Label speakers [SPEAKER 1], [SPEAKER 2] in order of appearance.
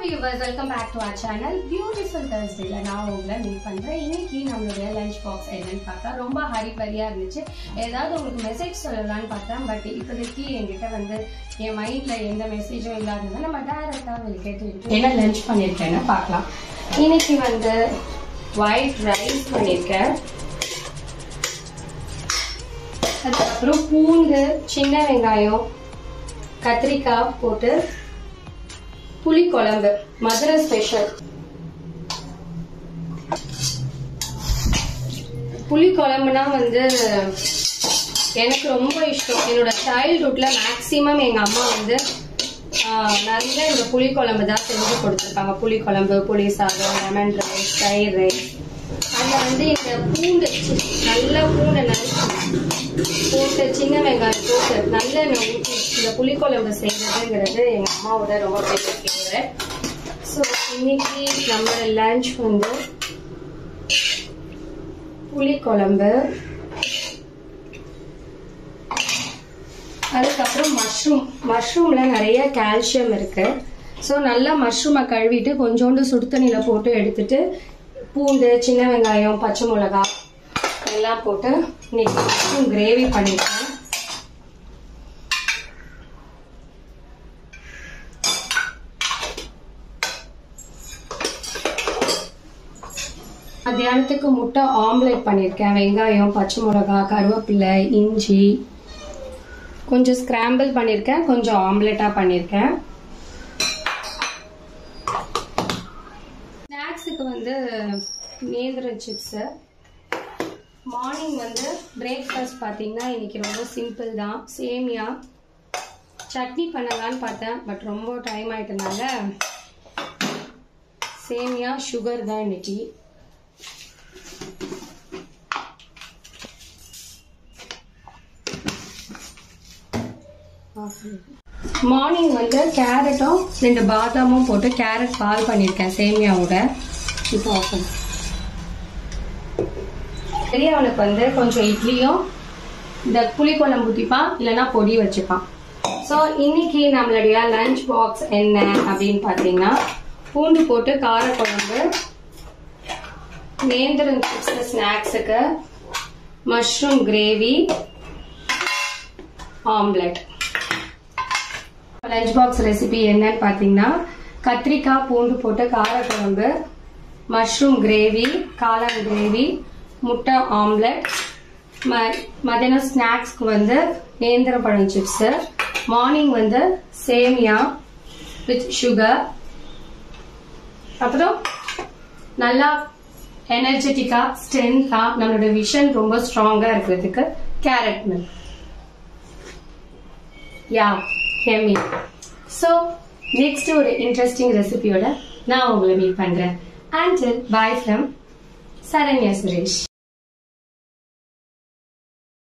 [SPEAKER 1] Viewers welcome back to our channel beautiful தர்ஸ்டேல நான் உங்களை மீட் பண்றேன் இன்னைக்கு நம்மளுடைய லஞ்ச் பாக்ஸ் என்னன்னு பார்த்தா ரொம்ப ஹரிபரியா இருந்துச்சு ஏதாவது உங்களுக்கு மெசேஜ் சொல்லலாம்னு பார்த்தேன் பட் இப்போதைக்கு என்கிட்ட வந்து என் மைண்ட்ல எந்த மெசேஜும் இல்லாததுனால நம்ம டைரக்டா கேட்டு என்ன லஞ்ச் பண்ணியிருக்கேன்னு பார்க்கலாம் இன்னைக்கு வந்து ஒயிட் ரைஸ் பண்ணியிருக்கேன் அதுக்கப்புறம் பூண்டு சின்ன வெங்காயம் கத்திரிக்காய் போட்டு புளி குழம்பு மதுரை ஸ்பெஷல் புளி குழம்புனா வந்து எனக்கு ரொம்ப இஷ்டம் என்னோட சைல்ட்ஹுட்ல மேக்சிமம் எங்க அம்மா வந்து ஆஹ், நிறைய இந்த புளி குழம்பு தான் செஞ்சு கொடுத்துருக்காங்க புளி குழம்பு புளி சாதம் லெமன் ரைஸ் தயிர் ரைஸ் அதில் வந்து இந்த பூண்டு நல்ல பூண்டை நறுக்கி போட்டு சின்ன வெங்காயம் போட்டு நல்லெண்ணெய் ஊற்றி இந்த புளிக்குழம்பு செய்யறதுங்கிறது எங்க அம்மாவோட ரொம்ப பெரிய ஃபேவரட் ஸோ இன்னைக்கு நம்ம லஞ்ச் வந்து புளிக்குழம்பு அதுக்கப்புறம் மஷ்ரூம் மஷ்ரூம்ல நிறைய கால்சியம் இருக்கு ஸோ நல்லா மஷ்ரூமை கழுவிட்டு கொஞ்சோண்டு சுடு தண்ணியில போட்டு எடுத்துட்டு பூண்டு சின்ன வெங்காயம் பச்சை மிளகாய் எல்லாம் போட்டு இன்னைக்கு மஷ்ரூம் கிரேவி பண்ணிருக்கேன் மத்தியானத்துக்கு முட்டை ஆம்லெட் பண்ணியிருக்கேன் வெங்காயம் பச்சை மிளகாய் கருவேப்பிலை இஞ்சி கொஞ்சம் ஸ்கிராம்பிள் பண்ணியிருக்கேன் கொஞ்சம் ஆம்லெட்டா பண்ணியிருக்கேன் ஸ்நாக்ஸுக்கு வந்து நேந்திரம் சிப்ஸு மார்னிங் வந்து பிரேக்ஃபாஸ்ட் பார்த்தீங்கன்னா இன்னைக்கு ரொம்ப சிம்பிள் தான் சேமியா சட்னி பண்ணலான்னு பார்த்தேன் பட் ரொம்ப டைம் ஆயிட்டனால சேமியா சுகர் தான் இன்னைக்கு மார்னிங் வந்து கேரட்டும் ரெண்டு பாதாமும் போட்டு கேரட் பால் பண்ணியிருக்கேன் சேமியாவோட இப்போ ஆஃப் பண்ணு. பெரியவனுக்கு வந்து கொஞ்சம் இட்லியும் இந்த புளிக்குழம்பு ஊற்றிப்பான் இல்லைன்னா பொடி வச்சுப்பான் ஸோ இன்னைக்கு நம்மளுடைய லஞ்ச் பாக்ஸ் என்ன அப்படின்னு பார்த்தீங்கன்னா பூண்டு போட்டு காரக்குழம்பு நேந்திரம் சிப்ஸ் ஸ்நாக்ஸுக்கு mushroom gravy omelette lunch box recipe என்னன்னு பார்த்தீங்கன்னா கத்திரிக்காய் பூண்டு போட்டு காரக்குழம்பு மஷ்ரூம் கிரேவி காளான் கிரேவி முட்டை ஆம்லெட் ம மதியானம் ஸ்நாக்ஸ்க்கு வந்து நேந்திர பழம் சிப்ஸு மார்னிங் வந்து சேமியா வித் சுகர் அப்புறம் நல்லா எனர்ஜெட்டிக்கா ஸ்ட்ரென்த்தா நம்மளோட விஷன் ரொம்ப ஸ்ட்ராங்கா இருக்கிறதுக்கு கேரட் மில்க் யா ஹெமி ஸோ நெக்ஸ்ட் ஒரு இன்ட்ரெஸ்டிங் ரெசிபியோட நான் உங்களை மீட் பண்றேன் and bye from Saranya Suresh